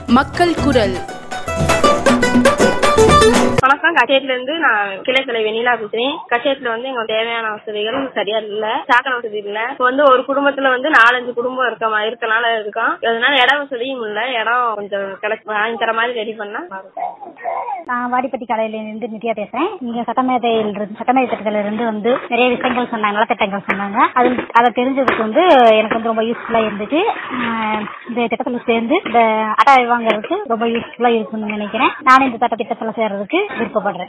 மக்கள் குரல் வணக்கம் கச்சேரில இருந்து நான் கிளை தலைவி வெண்ணிலா பேசுறேன் கச்சேரில வந்து எங்களுக்கு தேவையான வசதிகள் சரியா இல்ல சாக்கடை வசதி இல்ல இப்போ வந்து ஒரு குடும்பத்துல வந்து நாலஞ்சு குடும்பம் இருக்க மா- இருக்கனால இருக்கோம் அதனால இட வசதியும் இல்ல இடம் கொஞ்சம் கிடை- வாங்கி தர மாதிரி ரெடி பண்ணா நல்லா இருக்கும். நான் வாடிப்பட்டி கடையில இருந்து நித்யா பேசுறேன் இங்க சட்டமேதையில் இருந்து சட்டமேதை திட்டத்துல இருந்து வந்து நிறைய விஷயங்கள் சொன்னாங்க நலத்திட்டங்கள் சொன்னாங்க அது அதை தெரிஞ்சதுக்கு வந்து எனக்கு வந்து ரொம்ப யூஸ்ஃபுல்லா இருந்துச்சு ஆஹ் இந்த திட்டத்துல சேர்ந்து இந்த அட்டை வாங்குறதுக்கு ரொம்ப யூஸ்ஃபுல்லா இருக்கும்னு நினைக்கிறேன் நானும் இந்த சட்ட திட்டத்துல சேர்றதுக்கு விருப்பப்படுறேன்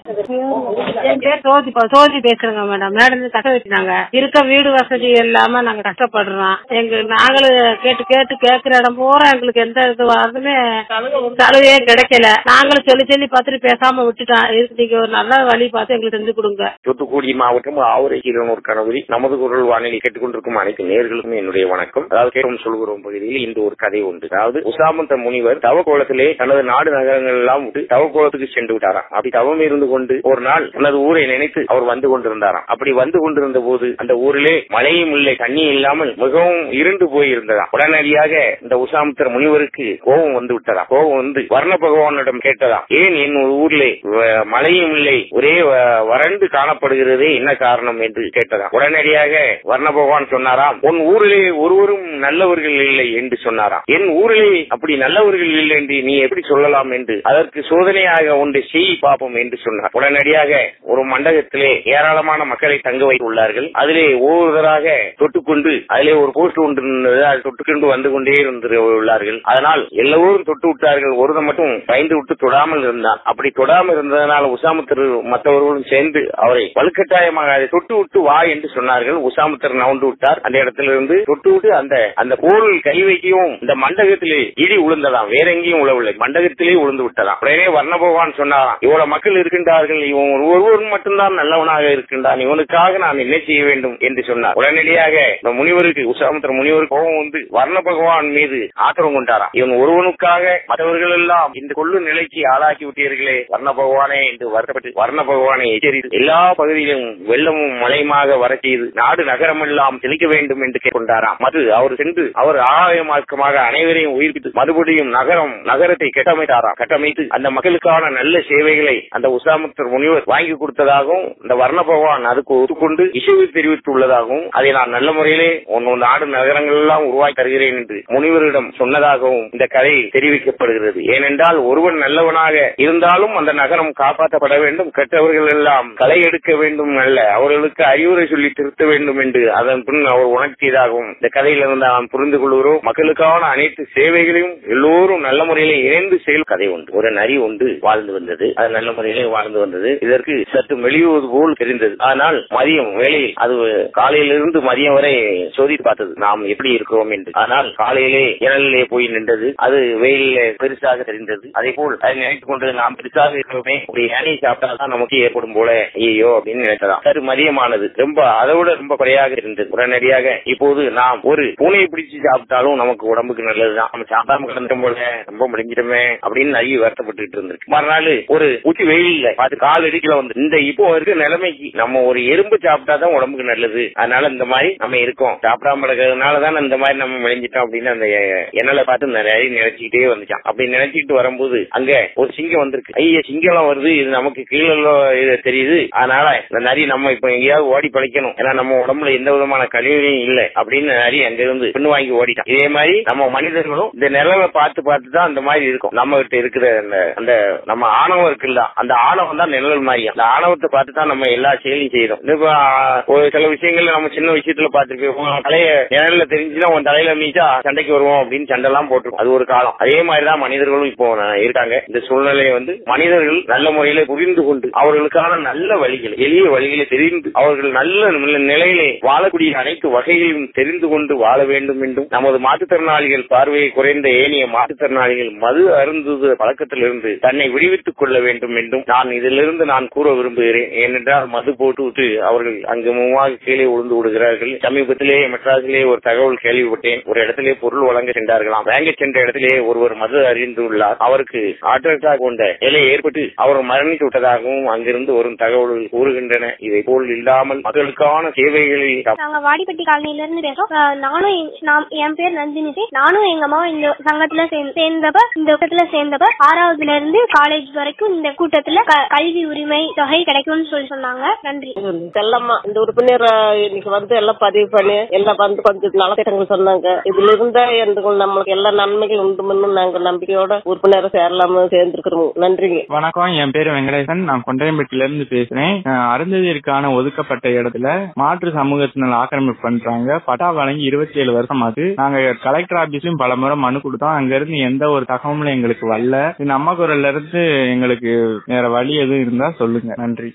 என் பேர் சோதி சோதி பேசுறேங்க மேடம் மேடம் கட்ட வச்சுட்டாங்க இருக்க வீடு வசதி இல்லாம நாங்க கஷ்டப்படுறோம் எங்க நாங்களும் கேட்டு கேட்டு கேக்குற இடம் பூரா எங்களுக்கு எந்த இது வரதுமே சலுகையே கிடைக்கல நாங்களும் சொல்லி சொல்லி பார்த்துட்டு பேசாம விட்டுட்டோம் இதுக்கு நீங்க ஒரு நல்ல வழி பார்த்து எங்களுக்கு செஞ்சு கொடுங்க தூத்துக்குடி மாவட்டம் ஆவுரை கீரனூர் கணபதி நமது குரல் வானிலை கேட்டுக்கொண்டிருக்கும் அனைத்து நேர்களுக்கும் என்னுடைய வணக்கம் அதாவது கேட்கும் சொல்கிறோம் பகுதியில் இந்த ஒரு கதை உண்டு அதாவது உசாமந்த முனிவர் தவக்கோலத்திலே தனது நாடு நகரங்கள் எல்லாம் விட்டு தவக்கோலத்துக்கு சென்று விட்டாராம் அப்படி தவம் இருந்து கொண்டு ஒரு நாள் தனது ஊரை நினைத்து அவர் வந்து கொண்டிருந்தாராம் அப்படி வந்து கொண்டிருந்த போது அந்த ஊரிலே மழையும் இல்லை தண்ணி இல்லாமல் மிகவும் இருண்டு போய் இருந்ததாம் உடனடியாக இந்த உசாமத்தர் முனிவருக்கு கோபம் வந்து விட்டதாம் கோபம் வந்து வர்ண பகவானிடம் கேட்டதாம் ஏன் என் ஊரிலே வ- மழையும் இல்லை ஒரே வ- வறண்டு காணப்படுகிறதே என்ன காரணம் என்று கேட்டதாம் உடனடியாக வர்ண பகவான் சொன்னாராம் உன் ஊரிலே ஒருவரும் நல்லவர்கள் இல்லை என்று சொன்னாராம் என் ஊரிலே அப்படி நல்லவர்கள் இல்லை என்று நீ எப்படி சொல்லலாம் என்று அதற்கு சோதனையாக ஒன்று செய் பார்ப்போம் என்று சொன்னார் உடனடியாக ஒரு மண்டபத்திலே ஏராளமான மக்களை தங்க வைத்துள்ளார்கள் அதிலே ஒவ்வொருவராக தொட்டுக்கொண்டு அதிலே ஒரு போஸ்ட் ஒன்று இருந்தது அது தொட்டுக்கொண்டு வந்து கொண்டே இருந்து உள்ளார்கள் அதனால் எல்லோரும் தொட்டு விட்டார்கள் ஒருவன் மட்டும் பயந்து விட்டு தொடாமல் இருந்தான் அப்படி தொடாமல் இருந்ததனால் உசாமுத்தர் மற்றவர்களும் சேர்ந்து அவரை வலுக்கட்டாயமாக அதை தொட்டு விட்டு வா என்று சொன்னார்கள் உசாமுத்தர் நவுண்டு விட்டார் அந்த இடத்திலிருந்து தொட்டு விட்டு அந்த அந்த கோல் கை வைக்கவும் இந்த மண்டகத்திலே இடி உளுந்ததாம் வேற எங்கேயும் உழவில்லை மண்டகத்திலே உளுந்து விட்டதாம் உடனே வர்ண பகவான் சொன்னாராம் இவ்வளவு மக்கள் இருக்கின்றார்கள் இவன் ஒருவன் மட்டும்தான் நல்லவனாக இருக்கின்றான் இவனுக்காக நான் என்ன செய்ய வேண்டும் என்று சொன்னார் உடனடியாக இந்த முனிவருக்கு உசாமுத்திர முனிவருக்கு கோபம் வந்து வர்ண பகவான் மீது ஆத்திரம் கொண்டாராம் இவன் ஒருவனுக்காக மற்றவர்கள் எல்லாம் இந்த கொள்ளு நிலைக்கு ஆளாக்கி விட்டீர்களே வர்ண பகவானே என்று வருத்தப்பட்டு வர்ண பகவானை எச்சரித்து எல்லா பகுதியிலும் வெள்ளமும் மழையுமாக வர செய்து நாடு நகரமெல்லாம் செழிக்க வேண்டும் என்று கேட்டுக்கொண்டாராம் மது அவர் சென்று அவர் ஆகாயமாக்கமாக அனைவரையும் உயிர்ப்பித்து மறுபடியும் நகரம் நகரத்தை கட்டமைத்தாராம் கட்டமைத்து அந்த மக்களுக்கான நல்ல சேவைகளை அந்த உசாமுத்தர் முனிவர் வாங்கி கொடுத்ததாகவும் இந்த வர்ண பகவான் அதுக்கு ஒத்துக்கொண்டு இசைவு தெரிவித்துள்ளதாகவும் அதை நான் நல்ல முறையிலே உன் உன் நாடு நகரங்கள் எல்லாம் உருவாக்கி தருகிறேன் என்று முனிவரிடம் சொன்னதாகவும் இந்த கதை தெரிவிக்கப்படுகிறது ஏனென்றால் ஒருவன் நல்லவனாக இருந்தாலும் அந்த நகரம் காப்பாற்றப்பட வேண்டும் கெட்டவர்கள் எல்லாம் களை எடுக்க வேண்டும் அல்ல அவர்களுக்கு அறிவுரை சொல்லி திருத்த வேண்டும் என்று அதன் பின் அவர் உணர்த்தியதாகவும் இந்த கதையிலிருந்து நாம் புரிந்து கொள்கிறோம் மக்களுக்கான அனைத்து சேவைகளையும் எல்லோரும் நல்ல முறையிலே இணைந்து செயல் கதை உண்டு ஒரு நரி உண்டு வாழ்ந்து வந்தது அது நல்ல முறையிலே வாழ்ந்து வந்தது இதற்கு சற்று மெளியுவது போல் தெரிந்தது ஆனால் மதியம் வேளையில் அது காலையிலிருந்து மதியம் வரை சோதித்து பார்த்தது நாம் எப்படி இருக்கிறோம் என்று ஆனால் காலையிலே இணலிலே போய் நின்றது அது வெயிலிலே பெருசாக தெரிந்தது அதே போல் அதை நினைத்துக் கொண்டு நாம் பெருசாக இருக்கிறோமே ஒரு யானையை சாப்பிட்டால்தான் நமக்கு ஏற்படும் போல ஐயோ அப்படின்னு நினைத்ததாம் சரி மதியமானது ரொம்ப அதை விட ரொம்ப குறையாக இருந்தது உடனடியாக இப்போது நாம் ஒரு பூனையை பிடிச்சு சாப்பிட்டாலும் நமக்கு உடம்புக்கு நல்லதுதான் நம்ம சாப்பிடாம கிடந்துட்டோம் போல ரொம்ப முடிஞ்சிட்டோமே அப்படின்னு நிறைய வருத்தப்பட்டு இருந்திருக்கு மறுநாள் ஒரு உச்சி வெயில்ல பார்த்து கால் அடிக்கல வந்து இந்த இப்போ இருக்க நிலைமைக்கு நம்ம ஒரு எறும்பு சாப்பிட்டாதான் உடம்புக்கு நல்லது அதனால இந்த மாதிரி நம்ம இருக்கோம் சாப்பிடாம இருக்கிறதுனால தான் இந்த மாதிரி நம்ம விளைஞ்சிட்டோம் அப்படின்னு அந்த எண்ணலை பார்த்து நிறைய நினைச்சுக்கிட்டே வந்துச்சான் அப்படி நினைச்சுக்கிட்டு வரும்போது அங்க ஒரு சிங்கம் வந்திருக்கு ஐய சிங்கம் வருது இது நமக்கு கீழே இது தெரியுது அதனால இந்த நரி நம்ம இப்ப எங்கேயாவது ஓடி பழைக்கணும் ஏன்னா நம்ம உடம்புல எந்த விதமான கழிவுலையும் இல்ல அப்படின்னு நரி அங்க இருந்து பெண்ணு வாங்கி ஓடிட்டான் இதே மாதிரி நம்ம மனிதர்களும் இந்த நிலவை பார்த்து பார்த்து தான் அந்த மாதிரி இருக்கும் நம்ம கிட்ட இருக்கிற அந்த அந்த நம்ம ஆணவம் இருக்குல்ல அந்த ஆணவம் தான் நிழல் மாதிரி அந்த ஆணவத்தை பார்த்து தான் நம்ம எல்லா செயலையும் செய்யறோம் இப்ப ஆஹ், ஒரு சில விஷயங்கள்ல நம்ம சின்ன விஷயத்துல பார்த்திருப்போம் உன் தலைய நிழல்ல தெரிஞ்சுன்னா உன் தலையில மீச்சா சண்டைக்கு வருவோம் அப்படின்னு சண்டை எல்லாம் போட்டுருக்கோம் அது ஒரு காலம் அதே மாதிரிதான் மனிதர்களும் இப்போ ந- இருக்காங்க இந்த சூழ்நிலையை வந்து மனிதர்கள் நல்ல முறையில புரிந்து கொண்டு அவர்களுக்கான நல்ல வழிகள் எளிய வழிகளை தெரிந்து அவர்கள் நல்ல நில- நிலையிலே வாழக்கூடிய அனைத்து வகைகளையும் தெரிந்து கொண்டு வாழ வேண்டும் என்றும் நமது மாற்றுத்திறனாளிகள் பார்வையை குறைந்த ஏனைய மாற்றுத்திறனாளிகள் மது அருந்துத பழக்கத்திலிருந்து தன்னை விடுவித்துக் கொள்ள கொள்ள வேண்டும் என்றும் நான் இதிலிருந்து நான் கூற விரும்புகிறேன் ஏனென்றால் மது போட்டு விட்டு அவர்கள் அங்கு மூவாக கீழே விழுந்து விடுகிறார்கள் சமீபத்திலே மெட்ராஸிலே ஒரு தகவல் கேள்விப்பட்டேன் ஒரு இடத்திலே பொருள் வழங்க சென்றார்களாம் வாங்க சென்ற இடத்திலே ஒருவர் மது அறிந்துள்ளார் அவருக்கு ஹார்ட் அட்டாக் கொண்ட நிலை ஏற்பட்டு அவர் மரணித்து விட்டதாகவும் அங்கிருந்து வரும் தகவல்கள் கூறுகின்றன இதை போல் இல்லாமல் மக்களுக்கான சேவைகளில் நாங்க வாடிப்பட்டி காலனில இருந்து பேசுறோம் அஹ் நானும் எங்க- நான் என் பேர் நந்தினி நானும் எங்க அம்மாவும் இந்த சங்கத்துல சேர்ந்து- சேர்ந்தப்ப இந்த கூட்டத்துல சேர்ந்தப்ப ஆறாவதுல இருந்து காலேஜ் வரைக்கும் இந்த கூட்டத்துல க- கல்வி உரிமை தொகை கிடைக்கும்னு சொல்லி சொன்னாங்க நன்றி செல்லம்மா இந்த உறுப்பினர் அஹ், இன்னைக்கு வந்து எல்லாம் பதிவு பண்ணி எல்லாம் வந்து கொஞ்சம் நலத்திட்டங்கள் சொன்னாங்க இதுல இருந்த எங்களுக்கு நம்மளுக்கு எல்லா நன்மைகள் உண்டுமென்னு நாங்க நம்பிக்கையோட உறுப்பினரை சேரலாம சேர்ந்திருக்கிறோம் நன்றிங்க வணக்கம் என் பேரு வெங்கடேசன் நான் கொண்டையம்பட்டில இருந்து பேசுறேன் அஹ் அருந்ததியருக்கான ஒதுக்கப்பட்ட இடத்துல மாற்று சமூகத்தினர் ஆக்கிரமிப்பு பண்றாங்க பட்டா வழங்கி இருபத்தி ஏழு வருஷம் ஆகுது நாங்க கலெக்டர் ஆபீஸ்லயும் பல முறை மனு கொடுத்தோம் அங்க இருந்து எந்த ஒரு தகவலும் எங்களுக்கு வரல இந்த அம்மா குரல்ல இருந்து எங்களுக்கு வேற வழி எதுவும் இருந்தா சொல்லுங்க நன்றி